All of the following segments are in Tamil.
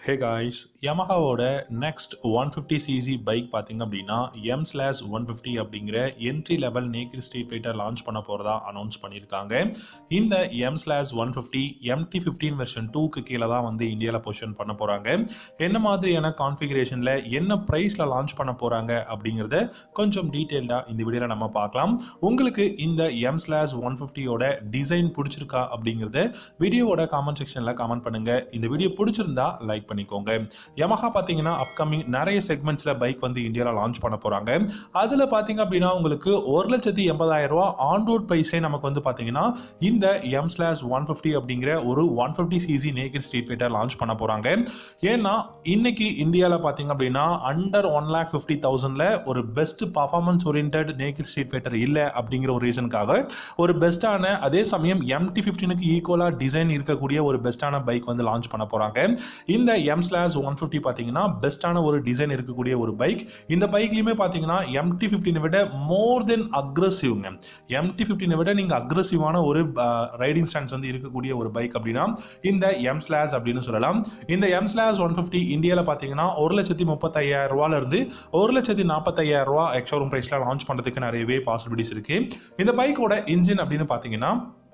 ஹே காய்ஸ் யமஹாவோட next one fifty CC bike பார்த்தீங்க அப்படின்னா எம் ஸ்லாஸ் ஒன் ஃபிஃப்டி அப்படிங்கிற entry level naked street fighter launch பண்ண போகிறதா அனௌன்ஸ் பண்ணியிருக்காங்க இந்த M Slaz one fifty MT fifteen version டூக்கு கீழே தான் வந்து இந்தியாவில் பொசிஷன் பண்ண போகிறாங்க என்ன மாதிரியான கான்ஃபிகரேஷனில் என்ன ப்ரைஸில் லான்ச் பண்ண போகிறாங்க அப்படிங்கிறத கொஞ்சம் டீட்டெயில்டாக இந்த வீடியோவில் நம்ம பார்க்கலாம் உங்களுக்கு இந்த எம் ஸ்லாஸ் ஒன் ஃபிஃப்டியோட டிசைன் பிடிச்சிருக்கா அப்படிங்கிறத வீடியோவோட காமெண்ட் செக்ஷனில் காமெண்ட் பண்ணுங்கள் இந்த வீடியோ பிடிச்சிருந்தா லைக் பண்ணிக்கோங்க Yamaha பார்த்தீங்கன்னா அப்கமிங் நிறைய செக்மெண்ட்ஸில் பைக் வந்து இந்தியாவில் லான்ச் பண்ண போகிறாங்க அதில் பார்த்தீங்க அப்படின்னா உங்களுக்கு ஒரு லட்சத்தி எண்பதாயிரம் ரூபா ஆன் ரோட் ப்ரைஸே நமக்கு வந்து பார்த்தீங்கன்னா இந்த எம் ஸ்லாஸ் ஒன் ஃபிஃப்டி அப்படிங்கிற ஒரு one fifty CC naked street fighter launch பண்ண போகிறாங்க ஏன்னா இன்னைக்கு இந்தியாவில் பார்த்தீங்க அப்படின்னா அண்டர் ஒன் லேக் ஃபிஃப்டி தௌசண்டில் ஒரு best performance orient naked street fighter இல்லை அப்படிங்கிற ஒரு ரீசனுக்காக ஒரு பெஸ்ட்டான அதே சமயம் எம்டி ஃபிஃப்டீனுக்கு ஈக்குவலாக டிசைன் இருக்கக்கூடிய ஒரு பெஸ்ட்டான பைக் வந்து லான்ச் பண்ண போகிறாங்க இந்த எம் ஸ்லாஸ் ஒன் ஃபிஃப்டி பார்த்தீங்கன்னா பெஸ்ட்டான ஒரு டிசைன் இருக்கக்கூடிய ஒரு பைக் இந்த பைக்லையுமே பார்த்தீங்கன்னா எம்டி ஃபிஃப்டினை விட மோர் தென் அக்ரஸிவ்ங்க எம்டி ஃபிஃப்டினை விட நீங்கள் அக்ரஸிவான ஒரு ரைடிங் ஸ்டாண்ட்ஸ் வந்து இருக்கக்கூடிய ஒரு பைக் அப்படின்னா இந்த எம் ஸ்லாஸ் அப்படின்னு சொல்லலாம் இந்த எம் ஸ்லாஸ் ஒன் ஃபிஃப்டி இந்தியாவில் பார்த்தீங்கன்னா ஒரு லட்சத்தி முப்பத்தையாயிரம் ரூபாயிலிருந்து ஒரு லட்சத்தி நாற்பத்தையாயிரம் ரூபா எக்ஷோரூம் ப்ரைஸில் லான்ச் பண்ணுறதுக்கு நிறையவே பாசிபிலிட்டிஸ் இருக்குது இந்த பைக்கோட இன்ஜின் அப்படின்னு பார்த்தீங்கன்னா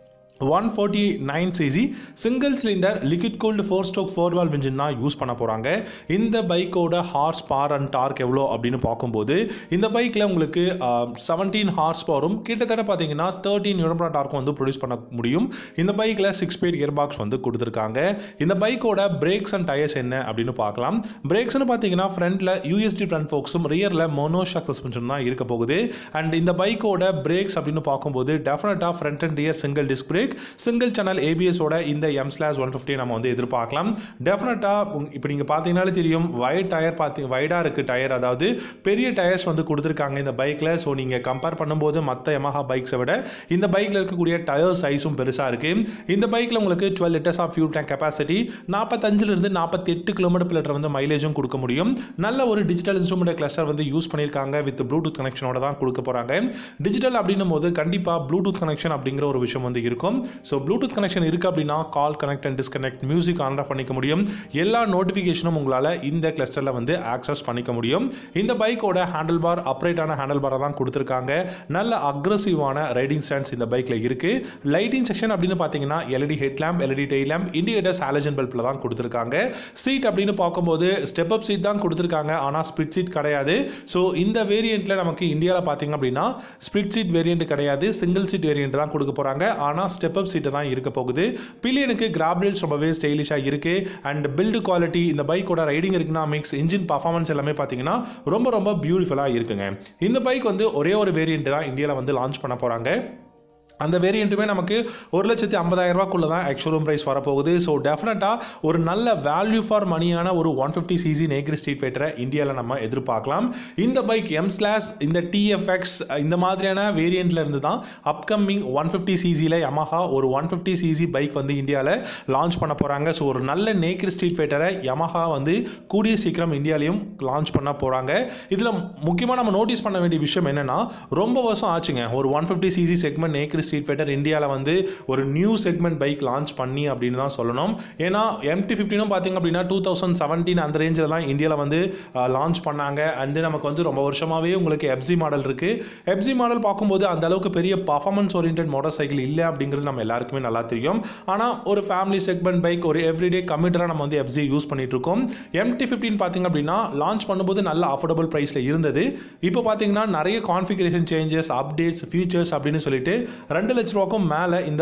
one forty nine CC single cylinder liquid cooled four stroke four valve engine தான் யூஸ் பண்ண போகிறாங்க இந்த பைக்கோட ஹார்ஸ் பவர் அண்ட் டார்க் எவ்வளோ அப்படின்னு பார்க்கும்போது இந்த பைக்கில் உங்களுக்கு செவன்டீன் ஹார்ஸ் பவரும் கிட்டத்தட்ட பார்த்தீங்கன்னா தேர்ட்டின் யூனிப்ரா டார்க்கும் வந்து ப்ரொடியூஸ் பண்ண முடியும் இந்த பைக்கில் சிக்ஸ் ஸ்பீட் கியர் பாக்ஸ் வந்து கொடுத்துருக்காங்க இந்த பைக்கோட பிரேக்ஸ் அண்ட் டயர்ஸ் என்ன அப்படின்னு பார்க்கலாம் பிரேக்ஸ்னு பார்த்தீங்கன்னா ஃப்ரண்ட்டில் யூஎஸ்டி ஃப்ரண்ட் ஃபோக்ஸும் ரியரில் மோனோஷாக் சஸ்பென்ஷன் தான் இருக்க போகுது அண்ட் இந்த பைக்கோட பிரேக்ஸ் அப்படின்னு பார்க்கும்போது டெஃபினட்டாக front and rear single disc brake single channel ஏபிஎஸோட இந்த எம் ஸ்லாஸ் ஒன் ஃபிஃப்டி நம்ம வந்து எதிர்பார்க்கலாம் டெஃபினட்டாக இப்போ நீங்கள் பார்த்தீங்கனாலே தெரியும் வைட் டயர் பார்த்தி வைடாக இருக்குது டயர் அதாவது பெரிய டயர்ஸ் வந்து கொடுத்துருக்காங்க இந்த பைக்கில் ஸோ நீங்கள் கம்பேர் பண்ணும்போது மற்ற Yamaha பைக்ஸை விட இந்த பைக்கில் இருக்கக்கூடிய டயர் சைஸும் பெருசாக இருக்குது இந்த பைக்கில் உங்களுக்கு twelve litres of fuel tank capacity நாற்பத்தஞ்சிலிருந்து நாற்பத்தி எட்டு கிலோமீட்டர் லிட்டர் வந்து மைலேஜும் கொடுக்க முடியும் நல்ல ஒரு டிஜிட்டல் இன்ஸ்ட்ருமெண்ட் கிளஸ்டர் வந்து யூஸ் பண்ணியிருக்காங்க வித் ப்ளூடூத் கனெக்ஷனோட தான் கொடுக்க போகிறாங்க டிஜிட்டல் அப்படின்னும் போது கண்டிப்பாக ப்ளூடூத் கனெக்ஷன் அப்படிங்கிற ஒரு விஷயம் வந்து இருக்கும் ஸோ ப்ளூடூத் கனெக்ஷன் இருக்குது அப்படின்னா call connect and disconnect music on off பண்ணிக்க முடியும் எல்லா நோட்டிஃபிகேஷனும் உங்களால் இந்த கிளஸ்டரில் வந்து ஆக்சஸ் பண்ணிக்க முடியும் இந்த பைக்கோட ஹேண்டில் பார் அப்ரைட்டான ஹேண்டில் பாரை தான் கொடுத்துருக்காங்க நல்ல அக்ரஸிவான ரைடிங் ஸ்டாண்ட்ஸ் இந்த பைக்கில் இருக்குது லைட்டிங் செக்ஷன் அப்படின்னு பார்த்தீங்கன்னா LED headlamp LED day lamp indicators halogen பல்பில் தான் கொடுத்துருக்காங்க சீட் அப்படின்னு பார்க்கும்போது ஸ்டெப் அப் சீட் தான் கொடுத்துருக்காங்க ஆனால் ஸ்பிட் சீட் கிடையாது ஸோ இந்த வேரியண்ட்டில் நமக்கு இந்தியாவில் பார்த்தீங்க அப்படின்னா ஸ்பிட் சீட் வேரியண்ட் கிடையாது சிங்கிள் சீட் வேரியண்ட் தான் கொடுக்க போகிறாங்க ஆனால் ஸ்டெப் அப் சீட்டு தான் இருக்க போகுது பில்லியனுக்கு கிராப்ரேல்ஸ் ரொம்பவே ஸ்டைலிஷாக இருக்குது அண்ட் பில்டு குவாலிட்டி இந்த பைக்கோட ரைடிங் எக்கனாமிக்ஸ் இன்ஜின் பர்ஃபார்மன்ஸ் எல்லாமே பார்த்தீங்கன்னா ரொம்ப ரொம்ப பியூட்டிஃபுல்லாக இருக்குங்க இந்த பைக் வந்து ஒரே ஒரு வேரியண்ட் தான் இந்தியாவில் வந்து லான்ச் பண்ண போகிறாங்க அந்த வேரியண்ட்டுமே நமக்கு ஒரு லட்சத்தி ஐம்பதாயிரம் ரூபாக்குள்ள தான் ஆக்சுவலும் ப்ரைஸ் வரப்போகுது ஸோ டெஃபினட்டாக ஒரு நல்ல வேல்யூ ஃபார் மணியான ஒரு one fifty CC naked street ஃபைட்டரை இந்தியாவில் நம்ம எதிர்பார்க்கலாம் இந்த பைக் எம் ஸ்லாஸ் இந்த டிஎஃப்எக்ஸ் இந்த மாதிரியான வேரியண்ட்ல இருந்து தான் அப்கமிங் ஒன் ஃபிஃப்டி சிசியில் Yamaha ஒரு ஒன் ஃபிஃப்டி சிசி பைக் வந்து இந்தியாவில் லான்ச் பண்ண போகிறாங்க ஸோ ஒரு நல்ல நேக்கர் ஸ்ட்ரீட் ஃபைட்டரை Yamaha வந்து கூடிய சீக்கிரம் இந்தியாலையும் லான்ச் பண்ண போகிறாங்க இதில் முக்கியமாக நம்ம நோட்டீஸ் பண்ண வேண்டிய விஷயம் என்னென்னா ரொம்ப வருஷம் ஆச்சுங்க ஒரு one fifty CC segment naked street fighter இந்தியாவில் வந்து ஒரு நியூ செக்மெண்ட் பைக் லான்ச் பண்ணி அப்படின்னு தான் சொல்லணும் ஏன்னா எம்டி ஃபிஃப்டினும் பார்த்தீங்க அப்படின்னா டூ தௌசண்ட் செவன்டீன் அந்த ரேஞ்சில் தான் இந்தியாவில் வந்து லான்ச் பண்ணாங்க அண்ட் நமக்கு வந்து ரொம்ப வருஷமாகவே உங்களுக்கு எஃப்சி மாடல் இருக்குது எஃப்சி மாடல் பார்க்கும்போது அந்த அளவுக்கு பெரிய பர்ஃபார்மன்ஸ் ஓரியன்ட் மோட்டார் சைக்கிள் இல்லை அப்படிங்கிறது நம்ம எல்லாருக்குமே நல்லா தெரியும் ஆனால் ஒரு ஃபேமிலி செக்மெண்ட் பைக் ஒரு எவ்ரிடே கம்யூட்டராக நம்ம வந்து எஃப்சி யூஸ் பண்ணிட்டு இருக்கோம் எம்டி ஃபிஃப்டின் பார்த்தீங்க அப்படின்னா லான்ச் பண்ணும்போது நல்ல அஃபோர்டபுள் ப்ரைஸில் இருந்தது இப்போ பார்த்தீங்கன்னா நிறைய கான்ஃபிகரேஷன் சேஞ்சஸ் அப்டேட்ஸ் ஃபீச்சர்ஸ் அப்படின்னு சொல்லிட்டு ரெண்டு லட்ச ரூபாக்கும் மேலே இந்த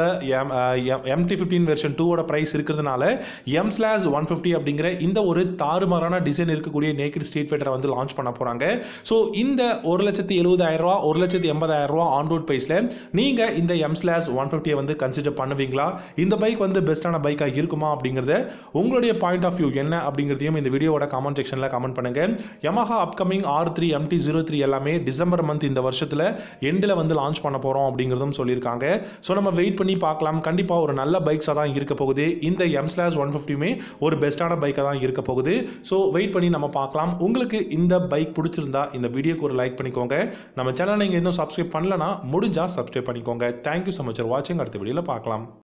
எம்டி ஃபிஃப்டீன் வெர்ஷன் டூவோட ப்ரைஸ் இருக்கிறதுனால எம் ஸ்லாஸ் ஒன் ஃபிஃப்டி அப்படிங்கிற இந்த ஒரு தாறுமாறான டிசைன் இருக்கக்கூடிய நேக்கட் ஸ்ட்ரீட் ஃபைட்டரை வந்து லான்ச் பண்ண போகிறாங்க ஸோ இந்த ஒரு லட்சத்தி எழுபதாயிரம் ரூபா ஒரு லட்சத்தி எண்பதாயிரம் ரூபா ஆன் ரோட் ப்ரைஸில் நீங்கள் இந்த எம் ஸ்லாஸ் ஒன் ஃபிஃப்டியை வந்து கன்சிடர் பண்ணுவீங்களா இந்த பைக் வந்து பெஸ்ட்டான பைக்காக இருக்குமா அப்படிங்கிறத உங்களுடைய பாயிண்ட் ஆஃப் வியூ என்ன அப்படிங்கிறதையும் இந்த வீடியோவோட கமெண்ட் செக்ஷனில் கமெண்ட் பண்ணுங்கள் Yamaha upcoming R three MT zero three எல்லாமே டிசம்பர் மந்த் இந்த வருஷத்தில் எண்டில் வந்து லான்ச் பண்ண போகிறோம் அப்படிங்கிறதும் சொல்லியிருக்காங்க ஸோ நம்ம வெயிட் பண்ணி பார்க்கலாம் கண்டிப்பாக ஒரு நல்ல பைக்ஸாக தான் இருக்க போகுது இந்த எம் ஸ்லாஸ் ஒன் ஃபிஃப்டியுமே ஒரு பெஸ்ட்டான பைக்காக தான் இருக்க போகுது ஸோ வெயிட் பண்ணி நம்ம பார்க்கலாம் உங்களுக்கு இந்த பைக் பிடிச்சிருந்தா இந்த வீடியோக்கு ஒரு லைக் பண்ணிக்கோங்க நம்ம சேனல் நீங்கள் இன்னும் சப்ஸ்கிரைப் பண்ணலனா முடிஞ்சால் சப்ஸ்கிரைப் பண்ணிக்கோங்க தேங்க்யூ ஸோ மச் ஃபார் வாட்சிங் அடுத்த வீடியோவில் பார்க்கலாம்